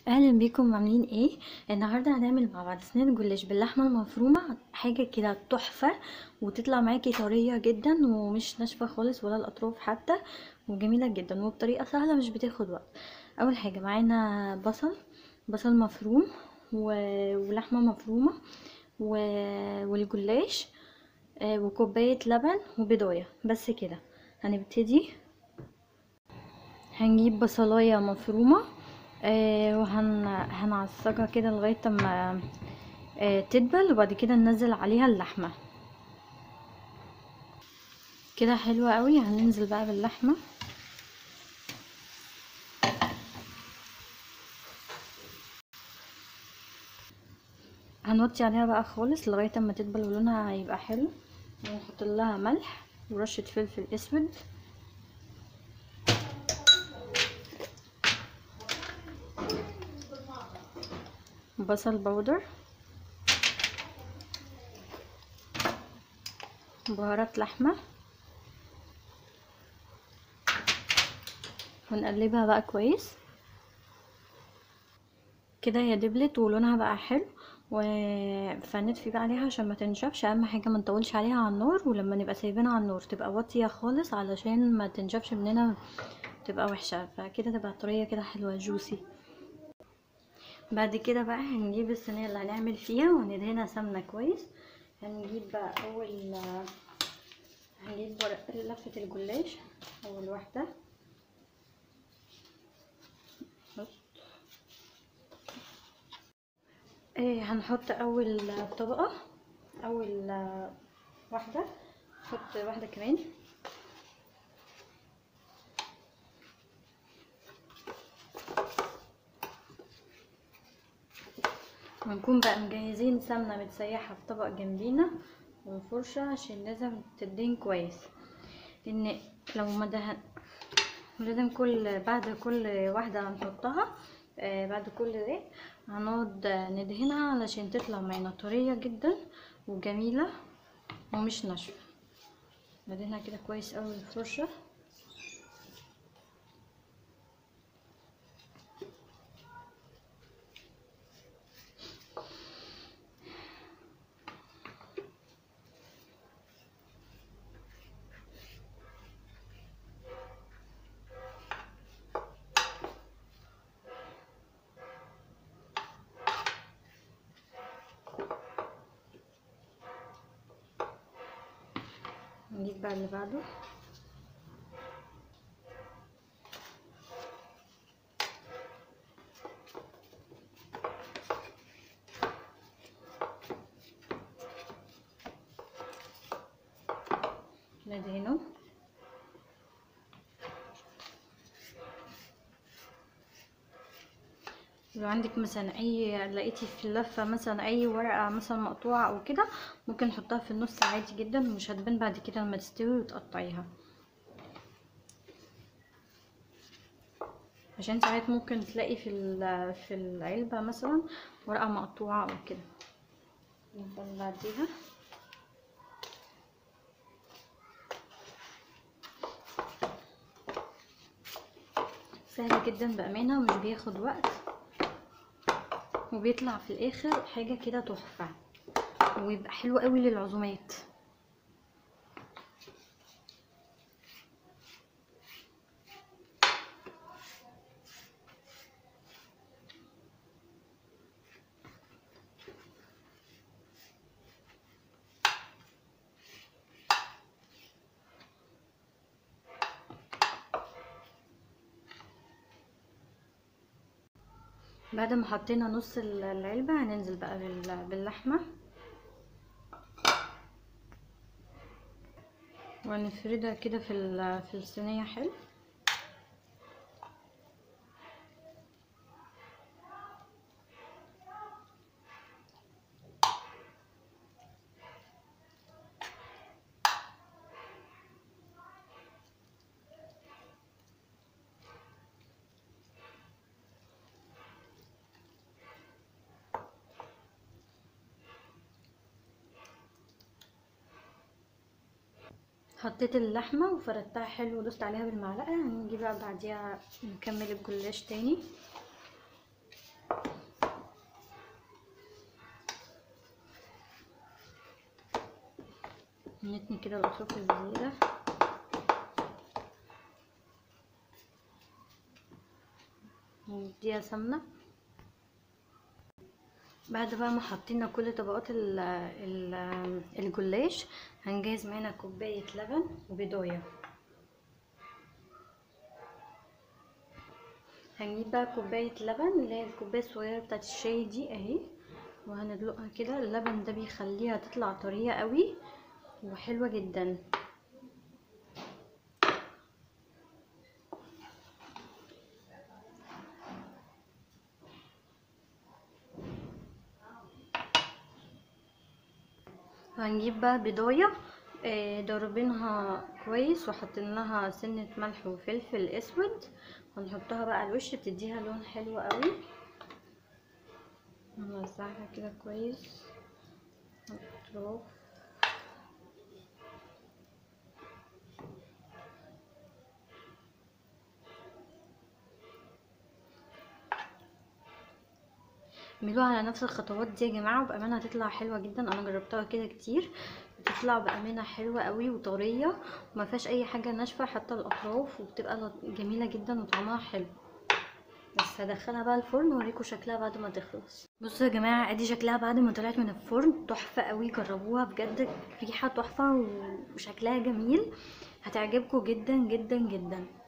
اهلا بيكم عاملين ايه النهارده هنعمل مع بعض صينيه جلاش باللحمه المفرومه حاجه كده تحفه وتطلع معاكي طريه جدا ومش ناشفه خالص ولا الاطراف حتى وجميله جدا وبطريقه سهله مش بتاخد وقت اول حاجه معانا بصل بصل مفروم و- ولحمه مفرومه و- والجلاش آه، وكوبايه لبن وبيضايه بس كده هنبتدي هنجيب بصلايه مفرومه آه وهن هنعصجها كده لغايه اما آه تدبل وبعد كده ننزل عليها اللحمه كده حلوه قوي هننزل بقى باللحمه هنوطي عليها بقى خالص لغايه اما تدبل ولونها هيبقى حلو ونحط لها ملح ورشه فلفل اسود بصل بودر بهارات لحمة ونقلبها بقى كويس كده هي دبلت ولونها بقى حلو و... فنطفي بقى عليها عشان ما تنشفش اهم حاجه ما نطولش عليها على النار ولما نبقى سايبينها على النار تبقى واطيه خالص علشان ما تنشفش مننا تبقى وحشه فكده تبقى طريه كده حلوه جوسي بعد كده بقى هنجيب الصينيه اللي هنعمل فيها وندهنها سمنه كويس هنجيب بقى اول هنجيب ورق لفه الجلاش اول واحده بص ايه هنحط اول طبقه اول واحده نحط واحده كمان ونكون بقى مجهزين سمنة متسيحة في طبق جنبينا وفرشة عشان لازم تدين كويس لان لو ما دهن لازم كل بعد كل واحدة هنحطها آه بعد كل ده هنقعد ندهنها علشان تطلع معانا طرية جدا وجميلة ومش ناشفة ندهنها كده كويس اوي الفرشة نجيب بقى اللي بعده ندهنه لو عندك مثلا اي لقيتي في اللفه مثلا اي ورقه مثلا مقطوعه او كده ممكن نحطها في النص عادي جدا ومش هتبان بعد كده لما تستوي وتقطعيها عشان ساعات ممكن تلاقي في في العلبه مثلا ورقه مقطوعه او كده نفضل بعديها سهل جدا بامانه ومش بياخد وقت وبيطلع في الاخر حاجه كده تحفه ويبقى حلو قوي للعزومات بعد ما حطينا نص العلبة هننزل بقى باللحمة ونفردها كده في في الصينية حلو حطيت اللحمة وفردتها حلو ودوست عليها بالمعلقة هنيجي بقى بعديها نكمل الجلاش تاني نتني كده الاطراف الزياده نديها سمنه بعد بقى ما حطينا كل طبقات ال ال الجلاش هنجهز معانا كوبايه لبن وبيضايه هنجيب بقى كوبايه لبن اللي هي الكوبايه الصغيره بتاعت الشاي دي اهي وهندلقها كده اللبن ده بيخليها تطلع طريه قوي وحلوه جدا هنجيب بقى بيضايه آه، ضاربينها كويس وحاطين لها سنه ملح وفلفل اسود ونحطها بقى على الوش بتديها لون حلو قوي نوزعها كده كويس على الاطراف اعملوها على نفس الخطوات دي يا جماعه وبامانه هتطلع حلوه جدا انا جربتها كده كتير بتطلع بامانه حلوه قوي وطريه وما فيهاش اي حاجه ناشفه حتى الاطراف وبتبقى لط- جميله جدا وطعمها حلو بس هدخلها بقى الفرن واوريكم شكلها بعد ما تخلص بصوا يا جماعه ادي شكلها بعد ما طلعت من الفرن تحفه قوي جربوها بجد ريحه تحفه وشكلها جميل هتعجبكم جدا جدا جدا